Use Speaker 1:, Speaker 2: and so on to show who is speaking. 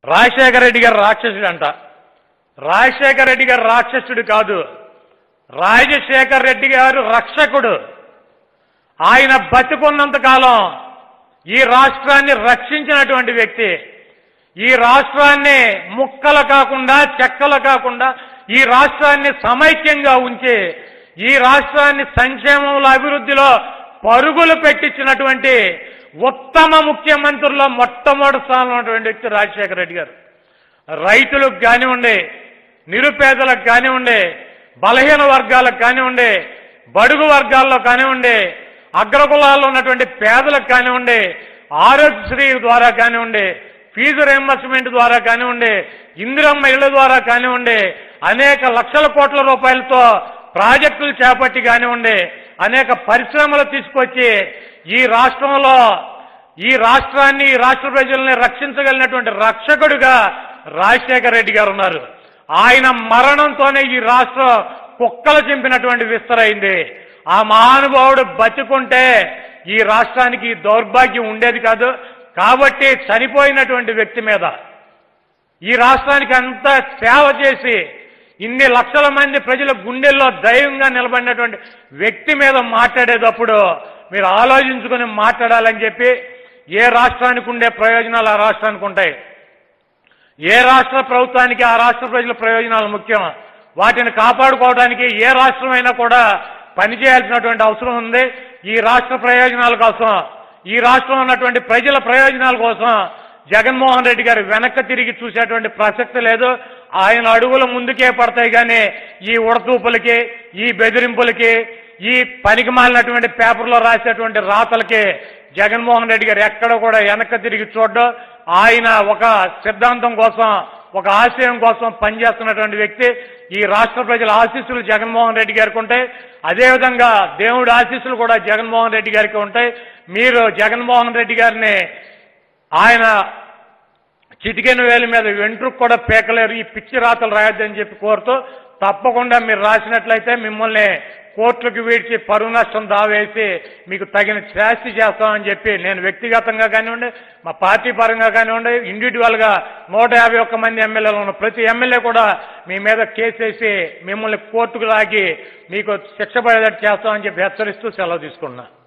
Speaker 1: రాజశేఖర రెడ్డి గారు రాక్షసుడు అంట రాజశేఖర రెడ్డి గారు రాక్షసుడు కాదు రాజశేఖర రెడ్డి గారు రక్షకుడు ఆయన బతికున్నంత కాలం ఈ రాష్ట్రాన్ని రక్షించినటువంటి వ్యక్తి ఈ రాష్ట్రాన్ని ముక్కలు కాకుండా చెక్కలు కాకుండా ఈ రాష్ట్రాన్ని సమైక్యంగా ఉంచి ఈ రాష్ట్రాన్ని సంక్షేమంలో అభివృద్ధిలో పరుగులు పెట్టించినటువంటి ఉత్తమ ముఖ్యమంత్రుల్లో మొట్టమొదటి స్థానంలో ఉన్నటువంటి వ్యక్తి రాజశేఖర రెడ్డి గారు రైతులకు కానివ్వండి నిరుపేదలకు కానివ్వండి బలహీన వర్గాలకు కానివ్వండి బడుగు వర్గాల్లో కానివ్వండి అగ్రకులాల్లో ఉన్నటువంటి పేదలకు కానివ్వండి ఆరోగ్యశ్రీ ద్వారా కానివ్వండి ఫీజు రియంబర్స్మెంట్ ద్వారా కానివ్వండి ఇందిరమ్మ ఇళ్ల ద్వారా కానివ్వండి అనేక లక్షల కోట్ల రూపాయలతో ప్రాజెక్టులు చేపట్టి కానివ్వండి అనేక పరిశ్రమలు తీసుకొచ్చి ఈ రాష్ట్రంలో ఈ రాష్ట్రాన్ని ఈ రాష్ట్ర ప్రజల్ని రక్షించగలిగినటువంటి రక్షకుడిగా రాజశేఖర రెడ్డి గారు ఉన్నారు ఆయన మరణంతోనే ఈ రాష్ట్రం కుక్కలు చింపినటువంటి విస్తరైంది ఆ మహానుభావుడు బతికుంటే ఈ రాష్ట్రానికి ఈ దౌర్భాగ్యం ఉండేది కాదు కాబట్టి చనిపోయినటువంటి వ్యక్తి మీద ఈ రాష్ట్రానికి అంత సేవ చేసి ఇన్ని లక్షల మంది ప్రజల గుండెల్లో దైవంగా నిలబడినటువంటి వ్యక్తి మీద మాట్లాడేటప్పుడు మీరు ఆలోచించుకుని మాట్లాడాలని చెప్పి ఏ రాష్ట్రానికి ఉండే ప్రయోజనాలు ఆ రాష్ట్రానికి ఉంటాయి ఏ రాష్ట్ర ప్రభుత్వానికి ఆ రాష్ట్ర ప్రజల ప్రయోజనాలు ముఖ్యం వాటిని కాపాడుకోవడానికి ఏ రాష్ట్రమైనా కూడా పనిచేయాల్సినటువంటి అవసరం ఉంది ఈ రాష్ట్ర ప్రయోజనాల కోసం ఈ రాష్ట్రంలో ఉన్నటువంటి ప్రజల ప్రయోజనాల కోసం జగన్మోహన్ రెడ్డి గారు వెనక్కి తిరిగి చూసేటువంటి ప్రసక్తి లేదు ఆయన అడుగులు ముందుకే పడతాయి కానీ ఈ ఉడతూపులకి ఈ బెదిరింపులకి ఈ పనికి మాలినటువంటి పేపర్లో రాసేటువంటి రాతలకి జగన్మోహన్ రెడ్డి గారు ఎక్కడ కూడా వెనక్కి తిరిగి చూడడం ఆయన ఒక సిద్ధాంతం కోసం ఒక ఆశయం కోసం పనిచేస్తున్నటువంటి వ్యక్తి ఈ రాష్ట్ర ప్రజల ఆశీస్సులు జగన్మోహన్ రెడ్డి గారికి ఉంటాయి అదేవిధంగా దేవుడి ఆశీస్సులు కూడా జగన్మోహన్ రెడ్డి గారికి ఉంటాయి మీరు జగన్మోహన్ రెడ్డి గారిని ఆయన చిటికెన వేలి మీద వెంట్రుకు కూడా పీకలేరు ఈ పిచ్చి రాతలు రాయొద్దని చెప్పి కోరుతూ తప్పకుండా మీరు రాసినట్లయితే మిమ్మల్ని కోర్టులకు వీడ్చి పరువు నష్టం దావేసి మీకు తగిన శాస్తి చేస్తామని చెప్పి నేను వ్యక్తిగతంగా కానివ్వండి మా పార్టీ పరంగా కానివ్వండి ఇండివిజువల్ గా నూట యాభై ఒక్క మంది ఎమ్మెల్యేలు ఉన్న ప్రతి ఎమ్మెల్యే కూడా మీ మీద కేసేసి మిమ్మల్ని కోర్టుకు లాగి మీకు శిక్ష పడేటట్టు చేస్తామని చెప్పి హెచ్చరిస్తూ సెలవు తీసుకున్నా